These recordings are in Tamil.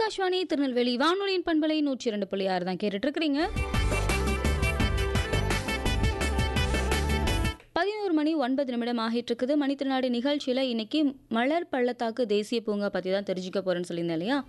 ஆகாஷ்வாணி திருநெல்வேலி வானொலியின் பண்பலை நூற்றி இரண்டு புள்ளி ஆறு தான் கேட்டுட்டு இருக்கிறீங்க பதினோரு மணி ஒன்பது நிமிடம் ஆகிட்டு இருக்குது மணித்திருநாடு நிகழ்ச்சியில் இன்னைக்கு மலர் பள்ளத்தாக்கு தேசிய பூங்கா பற்றி தான் தெரிஞ்சுக்க போறேன்னு சொல்லியிருந்தேன் இல்லையா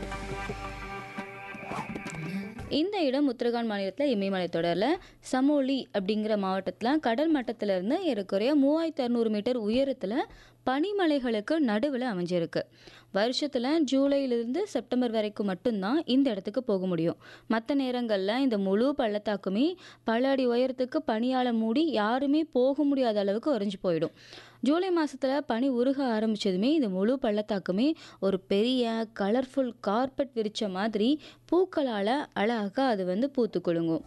இந்த இடம் உத்தரகாண்ட் மாநிலத்தில் இமயமலை தொடரில் சமோலி அப்படிங்கிற மாவட்டத்தில் கடல் மட்டத்திலிருந்து ஏறக்குறைய மூவாயிரத்தி அறநூறு மீட்டர் உயரத்தில் பனிமலைகளுக்கு நடுவில் அமைஞ்சிருக்கு வருஷத்தில் ஜூலையிலிருந்து செப்டம்பர் வரைக்கும் மட்டும்தான் இந்த இடத்துக்கு போக முடியும் மற்ற நேரங்களில் இந்த முழு பள்ளத்தாக்குமே பல அடி உயரத்துக்கு பனியால் மூடி யாருமே போக முடியாத அளவுக்கு உறைஞ்சு போயிடும் ஜூலை மாதத்தில் பனி உருக ஆரம்பித்ததுமே இந்த முழு பள்ளத்தாக்குமே ஒரு பெரிய கலர்ஃபுல் கார்பெட் விரிச்ச மாதிரி பூக்களால் அழகாக அது வந்து பூத்து குலுங்கும்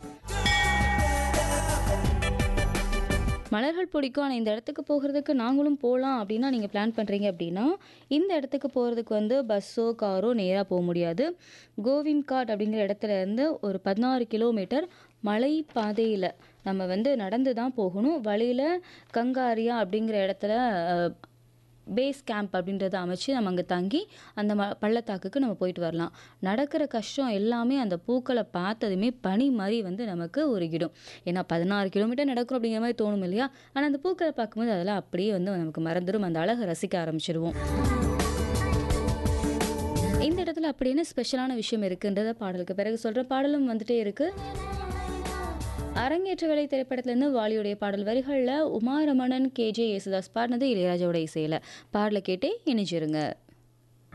மலர்கள் பிடிக்கும் ஆனால் இந்த இடத்துக்கு போகிறதுக்கு நாங்களும் போகலாம் அப்படின்னா நீங்கள் பிளான் பண்ணுறீங்க அப்படின்னா இந்த இடத்துக்கு போகிறதுக்கு வந்து பஸ்ஸோ காரோ நேராக போக முடியாது கோவிந்த்காட் அப்படிங்கிற இடத்துல இருந்து ஒரு பதினாறு கிலோமீட்டர் மலை பாதையில் நம்ம வந்து நடந்து தான் போகணும் வழியில் கங்காரியா அப்படிங்கிற இடத்துல அஹ், பேஸ் கேம்ப் அப்படின்றத அமைச்சு நம்ம அங்கே தங்கி அந்த ம பள்ளத்தாக்குக்கு நம்ம போயிட்டு வரலாம் நடக்கிற கஷ்டம் எல்லாமே அந்த பூக்களை பார்த்ததுமே பனி மாதிரி வந்து நமக்கு உருகிடும் ஏன்னா பதினாறு கிலோமீட்டர் நடக்கும் அப்படிங்கிற மாதிரி தோணும் இல்லையா ஆனால் அந்த பூக்களை பார்க்கும்போது அதெல்லாம் அப்படியே வந்து நமக்கு மறந்துடும் அந்த அழகை ரசிக்க ஆரம்பிச்சிடுவோம் இந்த இடத்துல அப்படி என்ன ஸ்பெஷலான விஷயம் இருக்குன்றத பாடலுக்கு பிறகு சொல்கிற பாடலும் வந்துட்டே இருக்கு அரங்கேற்ற வேலை திரைப்படத்துலேருந்து வாலியுடைய பாடல் வரிகளில் உமாரமணன் கேஜே யேசுதாஸ் பாடினது இளையராஜாவோட இசையில் பாடலை கேட்டே இணைஞ்சிருங்க